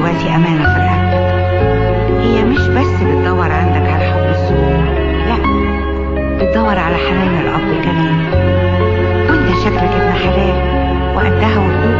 دلوقتي أمانة في رقبتك هي مش بس بتدور عندك على حب الزوج لا بتدور على حنان الأب كمان وانت شكلك ابن حلال وقدها وقدود